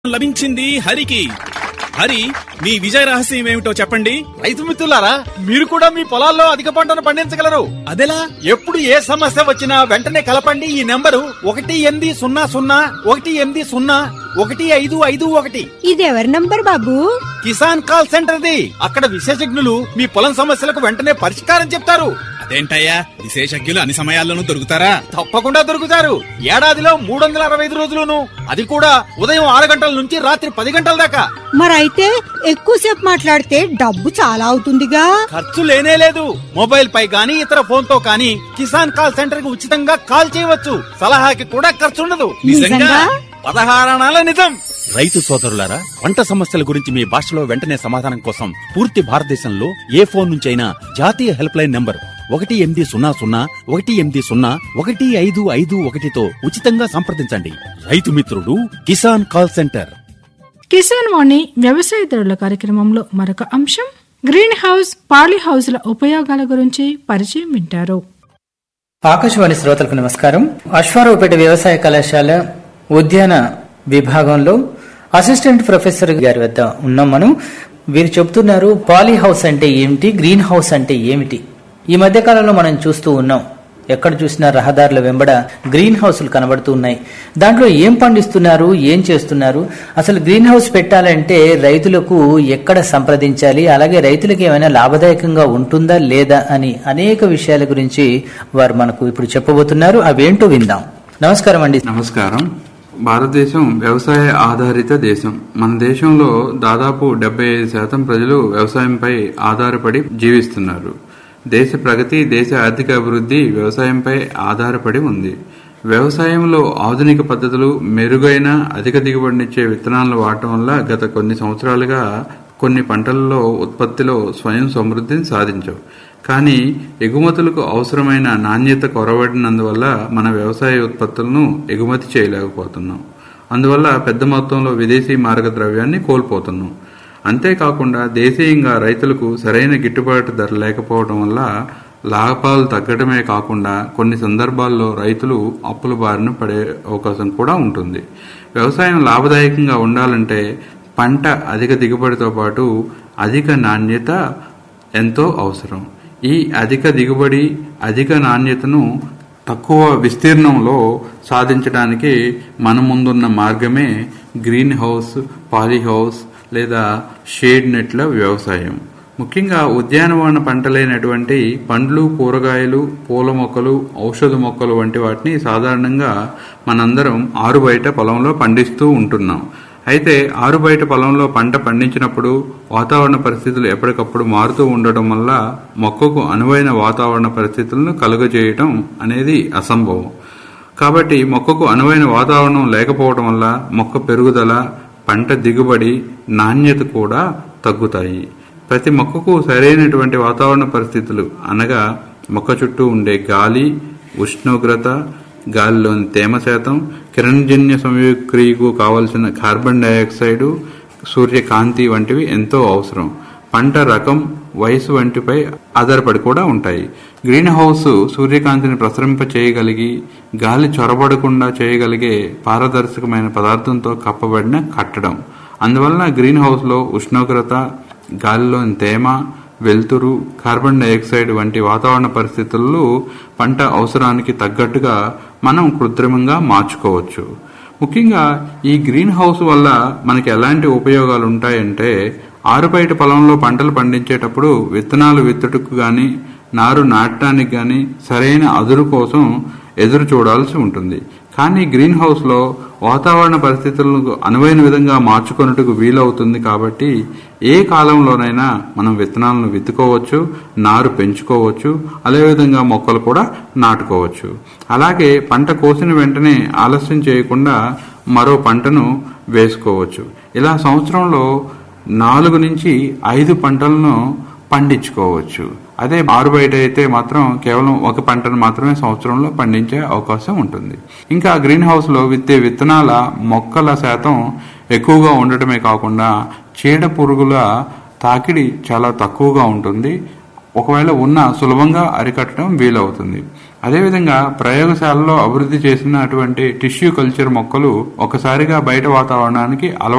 లభించింది హరికి హరి మీ విజయ రహస్యం ఏమిటో చెప్పండి రైతు మిత్రులారా మీరు కూడా మీ పొలాల్లో అధిక పంటను పండించగలరు అదెలా ఎప్పుడు ఏ సమస్య వచ్చినా వెంటనే కలపండి ఈ నెంబరు ఒకటి ఎనిమిది సున్నా సున్నా ఒకటి ఎనిమిది సున్నా ఒకటి ఐదు ఐదు ఒకటి ఇది ఎవరి నంబర్ బాబు కిసాన్ కాల్ సెంటర్ది అక్కడ విశేషజ్ఞులు మీ పొలం సమస్యలకు వెంటనే పరిష్కారం చెప్తారు అదేంటయ్యా విశేషజ్ఞులు అన్ని సమయాల్లోనూ దొరుకుతారా తప్పకుండా దొరుకుతారు ఏడాదిలో మూడు వందల అరవై ఐదు రోజులును అది కూడా ఉదయం ఆరు గంటల నుంచి రాత్రి పది గంటల దాకా మరైతే ఎక్కువసేపు మాట్లాడితే డబ్బు చాలా అవుతుందిగా ఖర్చు లేనే లేదు మొబైల్ పై గానీ ఇతర ఫోన్ తో కానీ కిసాన్ కాల్ సెంటర్ కి ఉచితంగా కాల్ చేయవచ్చు సలహాకి కూడా ఖర్చు ఉండదు నిజంగా? పదహారణాల నిజం రైతు సోదరులారా పంట సమస్యల గురించి మీ భాషలో వెంటనే సమాధానం కోసం పూర్తి భారతదేశంలో ఏ ఫోన్ నుంచైనా జాతీయ హెల్ప్ లైన్ నంబర్ ఒకటి ఎనిమిది సున్నా సున్నా ఒకటి ఎనిమిది సున్నా ఒకటి ఐదు ఐదు ఒకటితో ఉచితంగా సంప్రదించండి రైతు మిత్రుడు కిసాన్ కాల్ సెంటర్ కిసాన్ వాణి వ్యవసాయదారుల కార్యక్రమంలో మరొక అంశం గ్రీన్ హౌస్ పాలీ హౌస్ల ఉపయోగాల గురించి పరిచయం వింటారు ఆకాశవాణి శ్రోతలకు నమస్కారం అశ్వారావుపేట వ్యవసాయ కళాశాల ఉద్యాన విభాగంలో అసిస్టెంట్ ప్రొఫెసర్ గారి వద్ద ఉన్నాం మనం వీరు చెబుతున్నారు పాలీ హౌస్ అంటే ఏమిటి గ్రీన్ హౌస్ అంటే ఏమిటి ఈ మధ్య కాలంలో మనం చూస్తూ ఉన్నాం ఎక్కడ చూసినా రహదారుల వెంబడ గ్రీన్ హౌస్లు కనబడుతూ ఉన్నాయి దాంట్లో ఏం పండిస్తున్నారు ఏం చేస్తున్నారు అసలు గ్రీన్ హౌస్ పెట్టాలంటే రైతులకు ఎక్కడ సంప్రదించాలి అలాగే రైతులకు ఏమైనా లాభదాయకంగా ఉంటుందా లేదా అని అనేక విషయాల గురించి వారు మనకు ఇప్పుడు చెప్పబోతున్నారు అవేంటో విందాం నమస్కారం అండి నమస్కారం భారతదేశం వ్యవసాయ ఆధారిత దేశం మన దేశంలో దాదాపు డెబ్బై ఐదు శాతం ప్రజలు వ్యవసాయంపై ఆధారపడి జీవిస్తున్నారు దేశ ప్రగతి దేశ ఆర్థిక అభివృద్ధి వ్యవసాయంపై ఆధారపడి ఉంది వ్యవసాయంలో ఆధునిక పద్ధతులు మెరుగైన అధిక దిగుబడినిచ్చే విత్తనాలను వాడటం వల్ల గత కొన్ని సంవత్సరాలుగా కొన్ని పంటలలో ఉత్పత్తిలో స్వయం సమృద్ధిని సాధించాం కానీ ఎగుమతులకు అవసరమైన నాణ్యత కొరబడినందువల్ల మన వ్యవసాయ ఉత్పత్తులను ఎగుమతి చేయలేకపోతున్నాం అందువల్ల పెద్ద మొత్తంలో విదేశీ మార్గ ద్రవ్యాన్ని కోల్పోతున్నాం అంతేకాకుండా దేశీయంగా రైతులకు సరైన గిట్టుబాటు ధర లేకపోవడం వల్ల లాభాలు తగ్గడమే కాకుండా కొన్ని సందర్భాల్లో రైతులు అప్పుల బారిన పడే అవకాశం కూడా ఉంటుంది వ్యవసాయం లాభదాయకంగా ఉండాలంటే పంట అధిక దిగుబడితో పాటు అధిక నాణ్యత ఎంతో అవసరం ఈ అధిక దిగుబడి అధిక నాణ్యతను తక్కువ విస్తీర్ణంలో సాధించడానికి మన ముందున్న మార్గమే గ్రీన్ హౌస్ పాలీ హౌస్ లేదా షేడ్ నెట్ల వ్యవసాయం ముఖ్యంగా ఉద్యానవన పంటలైనటువంటి పండ్లు కూరగాయలు పూల మొక్కలు ఔషధ మొక్కలు వంటి వాటిని సాధారణంగా మనందరం ఆరు బయట పొలంలో పండిస్తూ ఉంటున్నాం అయితే ఆరు బయట పొలంలో పంట పండించినప్పుడు వాతావరణ పరిస్థితులు ఎప్పటికప్పుడు మారుతూ ఉండటం వల్ల మొక్కకు అనువైన వాతావరణ పరిస్థితులను కలుగజేయటం అనేది అసంభవం కాబట్టి మొక్కకు అనువైన వాతావరణం లేకపోవడం వల్ల మొక్క పెరుగుదల పంట దిగుబడి నాణ్యత కూడా తగ్గుతాయి ప్రతి మొక్కకు సరైనటువంటి వాతావరణ పరిస్థితులు అనగా మొక్క చుట్టూ ఉండే గాలి ఉష్ణోగ్రత గాలిలోని తేమ శాతం కిరణజన్య సంయోక్రియకు కావలసిన కార్బన్ డయాక్సైడ్ సూర్యకాంతి వంటివి ఎంతో అవసరం పంట రకం వయసు వంటిపై ఆధారపడి కూడా ఉంటాయి గ్రీన్ హౌస్ సూర్యకాంతిని ప్రసరింప చేయగలిగి గాలి చొరబడకుండా చేయగలిగే పారదర్శకమైన పదార్థంతో కప్పబడిన కట్టడం అందువలన గ్రీన్ హౌస్లో ఉష్ణోగ్రత గాలిలోని తేమ వెలుతురు కార్బన్ డైఆక్సైడ్ వంటి వాతావరణ పరిస్థితుల్లో పంట అవసరానికి తగ్గట్టుగా మనం కృత్రిమంగా మార్చుకోవచ్చు ముఖ్యంగా ఈ గ్రీన్ హౌస్ వల్ల మనకి ఎలాంటి ఉపయోగాలు ఉంటాయంటే ఆరుబయట పొలంలో పంటలు పండించేటప్పుడు విత్తనాలు విత్తుటకు గాని నారు నాటడానికి గాని సరైన అదురు కోసం ఎదురు చూడాల్సి ఉంటుంది కానీ గ్రీన్ హౌస్ లో వాతావరణ పరిస్థితులకు అనువైన విధంగా మార్చుకొనుటకు వీలవుతుంది కాబట్టి ఏ కాలంలోనైనా మనం విత్తనాలను విత్తుకోవచ్చు నారు పెంచుకోవచ్చు అదేవిధంగా మొక్కలు కూడా నాటుకోవచ్చు అలాగే పంట కోసిన వెంటనే ఆలస్యం చేయకుండా మరో పంటను వేసుకోవచ్చు ఇలా సంవత్సరంలో నాలుగు నుంచి ఐదు పంటలను పండించుకోవచ్చు అదే ఆరు బయట అయితే మాత్రం కేవలం ఒక పంటను మాత్రమే సంవత్సరంలో పండించే అవకాశం ఉంటుంది ఇంకా గ్రీన్ హౌస్ లో విత్తే విత్తనాల మొక్కల శాతం ఎక్కువగా ఉండటమే కాకుండా చీడ పురుగుల తాకిడి చాలా తక్కువగా ఉంటుంది ఒకవేళ ఉన్న సులభంగా అరికట్టడం వీలవుతుంది అదేవిధంగా ప్రయోగశాలలో అభివృద్ధి చేసిన అటువంటి టిష్యూ కల్చర్ మొక్కలు ఒకసారిగా బయట వాతావరణానికి అలవాటు